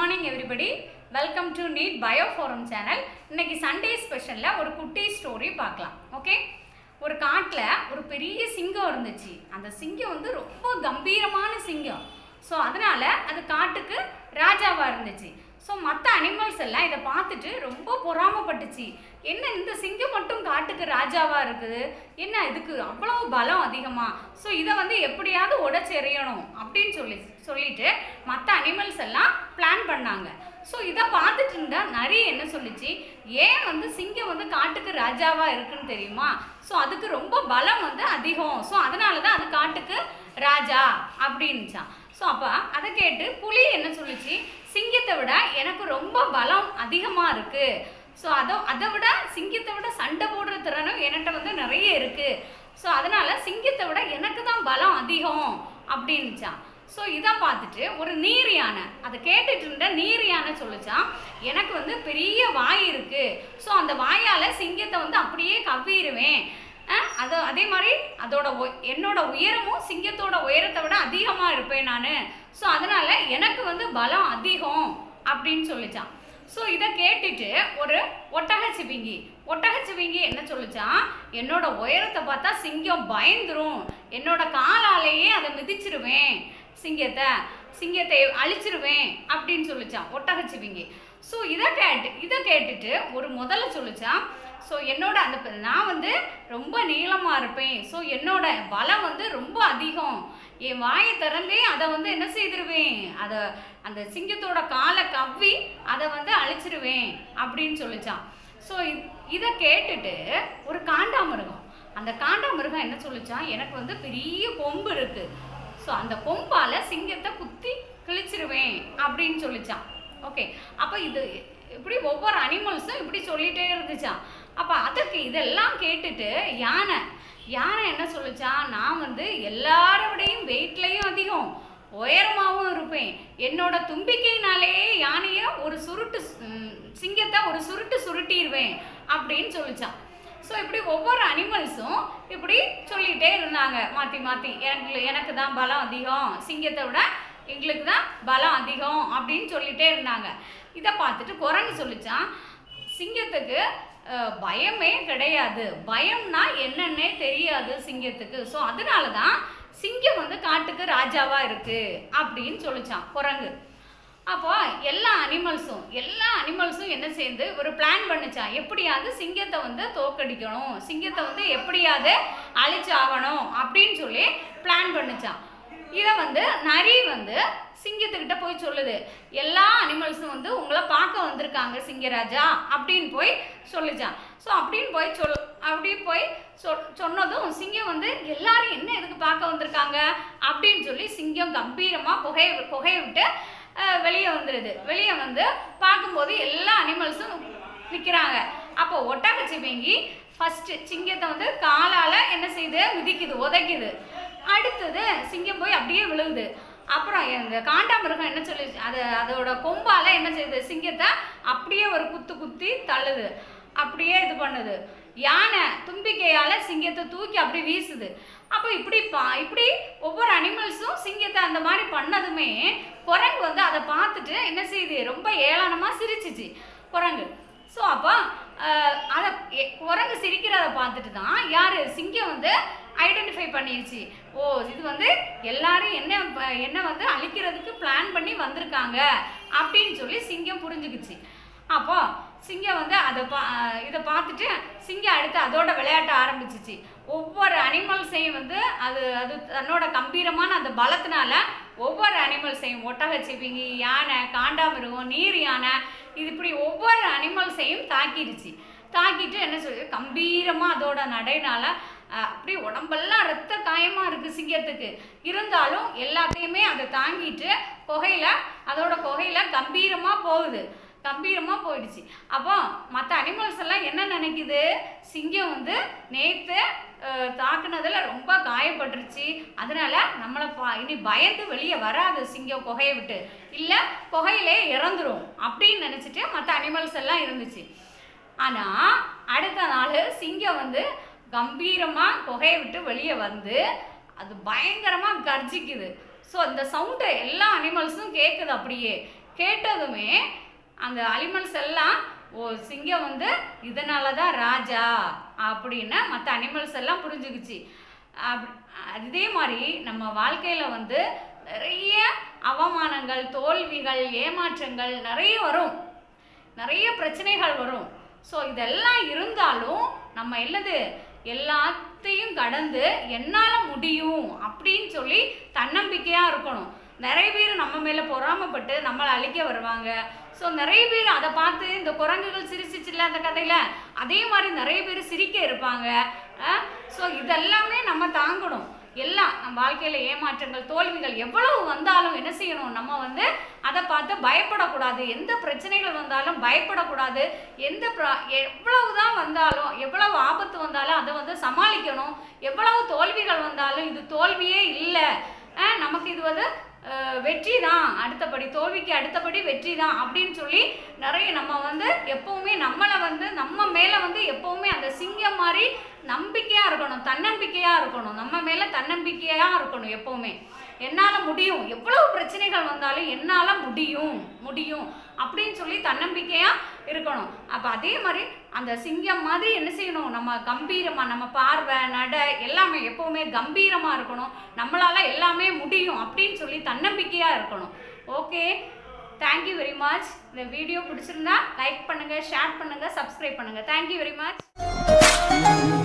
morning everybody welcome to NEET bio forum channel இன்னைக்கு Sunday ஸ்பெஷலில் ஒரு குட்டி ஸ்டோரி பார்க்கலாம் ஓகே ஒரு காட்டில் ஒரு பெரிய சிங்கம் இருந்துச்சு அந்த சிங்கம் வந்து ரொம்ப கம்பீரமான சிங்கம் ஸோ அதனால அது காட்டுக்கு ராஜாவாக இருந்துச்சு ஸோ மற்ற அனிமல்ஸ் எல்லாம் இதை பார்த்துட்டு ரொம்ப பொறாமப்பட்டுச்சு என்ன இந்த சிங்கம் மட்டும் காட்டுக்கு ராஜாவாக இருக்குது என்ன இதுக்கு அவ்வளோ பலம் அதிகமாக ஸோ இதை வந்து எப்படியாவது உடச்செறியணும் அப்படின்னு சொல்லி சொல்லிட்டு மற்ற அனிமல்ஸ் எல்லாம் பிளான் பண்ணாங்க ஸோ இதை பார்த்துட்டு இருந்தா நரி என்ன சொல்லுச்சு ஏன் வந்து சிங்கம் வந்து காட்டுக்கு ராஜாவாக இருக்குன்னு தெரியுமா ஸோ அதுக்கு ரொம்ப பலம் வந்து அதிகம் ஸோ அதனால தான் அது காட்டுக்கு ராஜா அப்படின்னுச்சான் ஸோ அப்போ அதை கேட்டு புலி என்ன சொல்லுச்சு சிங்கத்தை விட எனக்கு ரொம்ப பலம் அதிகமாக இருக்குது ஸோ அதை அதை விட சிங்கத்தை விட சண்டை போடுற திறனும் என்கிட்ட வந்து நிறைய இருக்குது ஸோ அதனால் சிங்கத்தை விட எனக்கு தான் பலம் அதிகம் அப்படின்னுச்சான் ஸோ இதை பார்த்துட்டு ஒரு நீர் யானை அதை கேட்டுட்டு இருந்த நீர் யானை சொல்லுச்சான் எனக்கு வந்து பெரிய வாய் இருக்குது ஸோ அந்த வாயால் சிங்கத்தை வந்து அப்படியே கவ்விடுவேன் அஹ், அது அதே மாதிரி அதோட உ- என்னோட உயரமும் சிங்கத்தோட உயரத்தை விட அதிகமாக இருப்பேன் நான் ஸோ அதனால் எனக்கு வந்து பலம் அதிகம் அப்படின்னு சொல்லிச்சான் ஸோ இதை கேட்டுட்டு ஒரு ஒட்டகச்சிவிங்கி ஒட்டகச்சிவிங்கி என்ன சொல்லுச்சான் என்னோட உயரத்தை பார்த்தா சிங்கம் பயந்துரும் என்னோட காலாலேயே அதை மிதிச்சிருவேன் சிங்கத்தை சிங்கத்தை அழிச்சிருவேன் அப்படின்னு சொல்லிச்சான் ஒட்டகச்சிவிங்கி ஸோ இதை கேட்டு இதை கேட்டுட்டு ஒரு முதல்ல சொல்லிச்சான் ஸோ என்னோட அந்த ப- நான் வந்து ரொம்ப நீளமாக இருப்பேன் ஸோ என்னோட பலம் வந்து ரொம்ப அதிகம் என் வாயை திறந்தே அதை வந்து என்ன செய்திருவேன் அதை அந்த சிங்கத்தோட காலை கவ்வி அதை வந்து அழிச்சிருவேன் அப்படின்னு சொல்லிச்சான் ஸோ இதை கேட்டுட்டு ஒரு காண்டாமிருகம் அந்த காண்டாமிருகம் என்ன சொல்லிச்சான் எனக்கு வந்து பெரிய கொம்பு இருக்கு ஸோ அந்த கொம்பால சிங்கத்தை குத்தி கிழிச்சிருவேன் அப்படின்னு சொல்லிச்சான் ஓகே அப்போ இது இப்படி ஒவ்வொரு அனிமல்ஸும் இப்படி சொல்லிட்டே இருந்துச்சான் அப்போ அதுக்கு இதெல்லாம் கேட்டுட்டு யானை யானை என்ன சொல்லுச்சான் நான் வந்து எல்லார விடையும் வெயிட்லேயும் அதிகம் உயரமாகவும் இருப்பேன் என்னோட தும்பிக்கையினாலேயே யானையை ஒரு சுருட்டு ம், சிங்கத்தை ஒரு சுருட்டு சுருட்டிடுவேன் அப்படின்னு சொல்லிச்சான் ஸோ இப்படி ஒவ்வொரு அனிமல்ஸும் இப்படி சொல்லிகிட்டே இருந்தாங்க மாற்றி மாற்றி எனக்கு எனக்கு தான் பலம் அதிகம் சிங்கத்தை விட எங்களுக்கு தான் பலம் அதிகம் அப்படின்னு சொல்லிகிட்டே இருந்தாங்க இதை பார்த்துட்டு குரங்கு சொல்லிச்சான் சிங்கத்துக்கு அஹ், பயமே கிடையாது பயம்னா என்னன்னே தெரியாது சிங்கத்துக்கு ஸோ அதனால தான் சிங்கம் வந்து காட்டுக்கு ராஜாவாக இருக்கு அப்படின்னு சொல்லிச்சான் குரங்கு அப்போ எல்லா அனிமல்ஸும் எல்லா அனிமல்ஸும் என்ன சேர்ந்து ஒரு பிளான் பண்ணுச்சான் எப்படியாவது சிங்கத்தை வந்து தோக்கடிக்கணும் சிங்கத்தை வந்து எப்படியாவது அழிச்சாகணும் அப்படின்னு சொல்லி பிளான் பண்ணுச்சான் இதை வந்து நரி வந்து சிங்கத்துக்கிட்ட போய் சொல்லுது எல்லா அனிமல்ஸும் வந்து உங்களை பார்க்க வந்திருக்காங்க சிங்கராஜா அப்படின்னு போய் சொல்லிச்சான் ஸோ அப்படின்னு போய் சொல் அப்படி போய் சொ சொன்னதும் சிங்கம் வந்து எல்லாரும் என்ன எதுக்கு பார்க்க வந்திருக்காங்க அப்படின்னு சொல்லி சிங்கம் கம்பீரமாக புகையை புகையை விட்டு வெளியே வந்துடுது வெளியே வந்து பார்க்கும்போது எல்லா அனிமல்ஸும் நிற்கிறாங்க அப்போ ஒட்டகச்சிவிங்கி ஃபஸ்ட்டு சிங்கத்தை வந்து காலால் என்ன செய்யுது மிதிக்குது உதைக்குது அடுத்தது சிங்கம் போய் அப்படியே விழுகுது அப்புறம் இந்த காண்டாமிருகம் என்ன சொல்லி அது அதோட கொம்பால் என்ன செய்யுது சிங்கத்தை அப்படியே ஒரு குத்து குத்தி தள்ளுது அப்படியே இது பண்ணுது யானை தும்பிக்கையால் சிங்கத்தை தூக்கி அப்படி வீசுது அப்போ இப்படி பா இப்படி ஒவ்வொரு அனிமல்ஸும் சிங்கத்தை அந்த மாதிரி பண்ணதுமே குரங்கு வந்து அதை பார்த்துட்டு என்ன செய்யுது ரொம்ப ஏளனமாக சிரிச்சிச்சு குரங்கு ஸோ அப்போ அஹ், அதை எ- குரங்கு சிரிக்கிறத பார்த்துட்டு தான் யார் சிங்கம் வந்து ஐடென்டிஃபை பண்ணிருச்சு ஓ இது வந்து எல்லாரும் என்ன ப- என்ன வந்து அழிக்கிறதுக்கு பிளான் பண்ணி வந்திருக்காங்க அப்படின்னு சொல்லி சிங்கம் புரிஞ்சுக்குச்சு அப்போ சிங்கம் வந்து அதை பா இதை பார்த்துட்டு சிங்கம் அடுத்து அதோட விளையாட்ட ஆரம்பிச்சிச்சு ஒவ்வொரு அனிமல்ஸையும் வந்து அது அது தன்னோட கம்பீரமான அந்த பலத்தினால ஒவ்வொரு அனிமல்ஸையும் ஒட்டகச்சிவிங்கி யானை காண்டாமிருகம் நீர் யானை இது இப்படி ஒவ்வொரு அனிமல்ஸையும் தாக்கிடுச்சு தாக்கிட்டு என்ன சொல்லு கம்பீரமாக அதோட நடைனால அஹ், அப்படி உடம்பெல்லாம் ரத்த காயமாக இருக்குது சிங்கத்துக்கு இருந்தாலும் எல்லாத்தையுமே அதை தாங்கிட்டு குகையில் அதோட குகையில் கம்பீரமாக போகுது கம்பீரமாக போயிடுச்சு அப்போ மற்ற அனிமல்ஸ் எல்லாம் என்ன நினைக்குது சிங்கம் வந்து நேற்று தாக்குனதில் ரொம்ப காயப்பட்டுருச்சு அதனால நம்மளை பா இனி பயந்து வெளியே வராது சிங்கம் குகையை விட்டு இல்லை குகையிலே இறந்துரும் அப்படின்னு நினச்சிட்டு மற்ற அனிமல்ஸ் எல்லாம் இருந்துச்சு ஆனால் அடுத்த நாள் சிங்கம் வந்து கம்பீரமாக குகையை விட்டு வெளியே வந்து அது பயங்கரமாக கர்ஜிக்குது ஸோ இந்த சவுண்டை எல்லா அனிமல்ஸும் கேட்குது அப்படியே கேட்டதுமே அந்த அனிமல்ஸ் எல்லாம் ஓ சிங்கம் வந்து இதனால தான் ராஜா அப்படின்னு மற்ற அனிமல்ஸ் எல்லாம் புரிஞ்சுக்குச்சு அப்- அதே மாதிரி நம்ம வாழ்க்கையில் வந்து நிறைய அவமானங்கள் தோல்விகள் ஏமாற்றங்கள் நிறைய வரும் நிறைய பிரச்சனைகள் வரும் ஸோ இதெல்லாம் இருந்தாலும் நம்ம என்னது எல்லாத்தையும் கடந்து என்னால் முடியும் அப்படின்னு சொல்லி தன்னம்பிக்கையாக இருக்கணும் நிறைய பேர் நம்ம மேலே பொறாமைப்பட்டு நம்மளை அழிக்க வருவாங்க ஸோ நிறைய பேர் அதை பார்த்து இந்த குரங்குகள் சிரிச்சிச்சுல அந்த கதையில் அதே மாதிரி நிறைய பேர் சிரிக்க இருப்பாங்க ஸோ இதெல்லாமே நம்ம தாங்கணும் எல்லாம் நம்ம வாழ்க்கையில் ஏமாற்றங்கள் தோல்விகள் எவ்வளவு வந்தாலும் என்ன செய்யணும் நம்ம வந்து அதை பார்த்து பயப்படக்கூடாது எந்த பிரச்சனைகள் வந்தாலும் பயப்படக்கூடாது எந்த ப்ரா- எவ்வளவு தான் வந்தாலும் எவ்வளவு ஆபத்து வந்தாலும் அதை வந்து சமாளிக்கணும் எவ்வளவு தோல்விகள் வந்தாலும் இது தோல்வியே இல்லை அஹ் நமக்கு இது வந்து அஹ், வெற்றி தான் அடுத்தபடி தோல்விக்கு அடுத்தபடி வெற்றி தான் அப்படின்னு சொல்லி நிறைய நம்ம வந்து எப்பவுமே நம்மளை வந்து நம்ம மேலே வந்து எப்பவுமே அந்த சிங்கம் மாதிரி நம்பிக்கையாக இருக்கணும் தன்னம்பிக்கையாக இருக்கணும் நம்ம மேலே தன்னம்பிக்கையாக இருக்கணும் எப்பவுமே என்னால் முடியும் எவ்வளவு பிரச்சனைகள் வந்தாலும் என்னால் முடியும் முடியும் அப்படின்னு சொல்லி தன்னம்பிக்கையாக இருக்கணும் அப்போ அதே மாதிரி அந்த சிங்கம் மாதிரி என்ன செய்யணும் நம்ம கம்பீரமாக நம்ம பார்வை நட எல்லாமே எப்போவுமே கம்பீரமாக இருக்கணும் நம்மளால் எல்லாமே முடியும் அப்படின்னு சொல்லி தன்னம்பிக்கையாக இருக்கணும் ஓகே தேங்க்யூ வெரி மச் இந்த வீடியோ பிடிச்சிருந்தா லைக் பண்ணுங்கள் ஷேர் பண்ணுங்கள் சப்ஸ்கிரைப் பண்ணுங்கள் தேங்க்யூ வெரி மச்